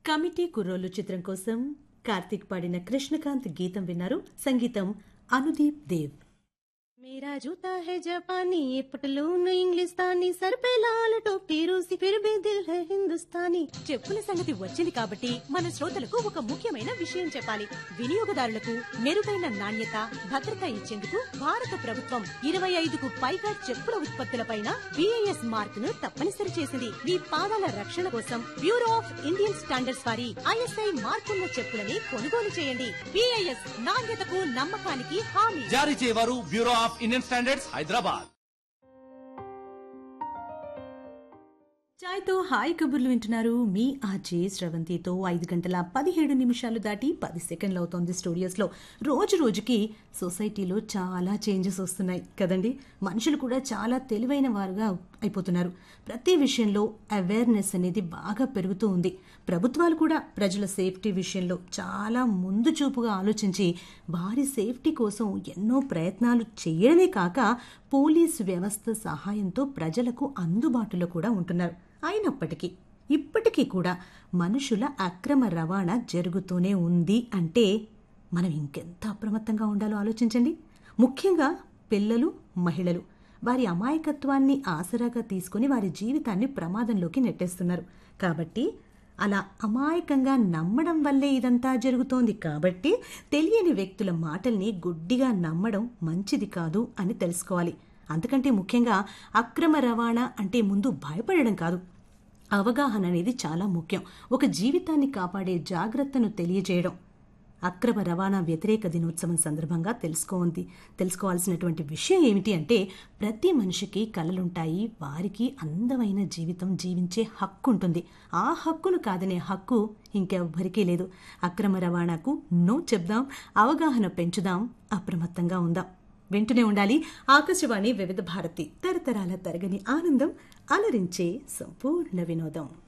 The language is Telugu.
కమిటీ కుర్రోలు చిత్రం కోసం కార్తీక్ పాడిన కృష్ణకాంత్ గీతం విన్నారు సంగీతం అనుదీప్ దేవ్ मेरा जूता है जापानी ये पटलून इंग्लिस्तानी सर पे लाल टोपी रूसी फिर भी दिल है हिंदुस्तानी చెప్పుల సంగతి వచ్చింది కాబట్టి మన శ్రోతలకు ఒక ముఖ్యమైన విషయం చెప్పాలి వినియోగదారులకు మెరుగైన నాణ్యత భద్రత ఇచ్చేందుకు భారత ప్రభుత్వం ఇరవై ఐదుకు పైగా చెప్పుల ఉత్పత్తులపైన బిఐఎస్ మార్క్ ను తప్పనిసరి చేసింది మీ పాదాల రక్షణ కోసం బ్యూరో ఆఫ్ ఇండియన్ స్టాండర్డ్స్ వారి ఐఎస్ఐ మార్కున్న చెప్పులని కొనుగోలు చేయండి బిఐఎస్ నాణ్యతకు నమ్మకానికి హామీ జారీ చేయవారు bureau of Indian standards Hyderabad చాయ్తో హాయ్ కబుర్లు వింటున్నారు మీ ఆర్జే స్రవంతితో ఐదు గంటల పదిహేడు నిమిషాలు దాటి పది సెకండ్లు అవుతోంది స్టూడియోస్లో రోజు రోజుకి సొసైటీలో చాలా చేంజెస్ వస్తున్నాయి కదండి మనుషులు కూడా చాలా తెలివైన వారుగా అయిపోతున్నారు ప్రతి విషయంలో అవేర్నెస్ అనేది బాగా పెరుగుతూ ఉంది ప్రభుత్వాలు కూడా ప్రజల సేఫ్టీ విషయంలో చాలా ముందు చూపుగా ఆలోచించి వారి సేఫ్టీ కోసం ఎన్నో ప్రయత్నాలు చేయడమే కాక పోలీసు వ్యవస్థ సహాయంతో ప్రజలకు అందుబాటులో కూడా ఉంటున్నారు అయినప్పటికీ ఇప్పటికీ కూడా మనుషుల అక్రమ రవాణా జరుగుతూనే ఉంది అంటే మనం ఇంకెంత అప్రమత్తంగా ఉండాలో ఆలోచించండి ముఖ్యంగా పిల్లలు మహిళలు వారి అమాయకత్వాన్ని ఆసరాగా తీసుకుని వారి జీవితాన్ని ప్రమాదంలోకి నెట్టేస్తున్నారు కాబట్టి అలా అమాయకంగా నమ్మడం వల్లే ఇదంతా జరుగుతోంది కాబట్టి తెలియని వ్యక్తుల మాటల్ని గుడ్డిగా నమ్మడం మంచిది కాదు అని తెలుసుకోవాలి అంతకంటే ముఖ్యంగా అక్రమ రవాణా అంటే ముందు భయపడడం కాదు అవగాహన అనేది చాలా ముఖ్యం ఒక జీవితాన్ని కాపాడే జాగ్రత్తను తెలియజేయడం అక్రమ రవాణా వ్యతిరేక దినోత్సవం సందర్భంగా తెలుసుకోంది తెలుసుకోవాల్సినటువంటి విషయం ఏమిటి అంటే ప్రతి మనిషికి కలలుంటాయి వారికి అందమైన జీవితం జీవించే హక్కు ఉంటుంది ఆ హక్కును కాదనే హక్కు ఇంకెవ్వరికీ లేదు అక్రమ రవాణాకు నో చెప్దాం అవగాహన పెంచుదాం అప్రమత్తంగా ఉందాం వింటూనే ఉండాలి ఆకాశవాణి వివిధ భారతి తరతరాల తరగని ఆనందం అలరించే సంపూర్ణ వినోదం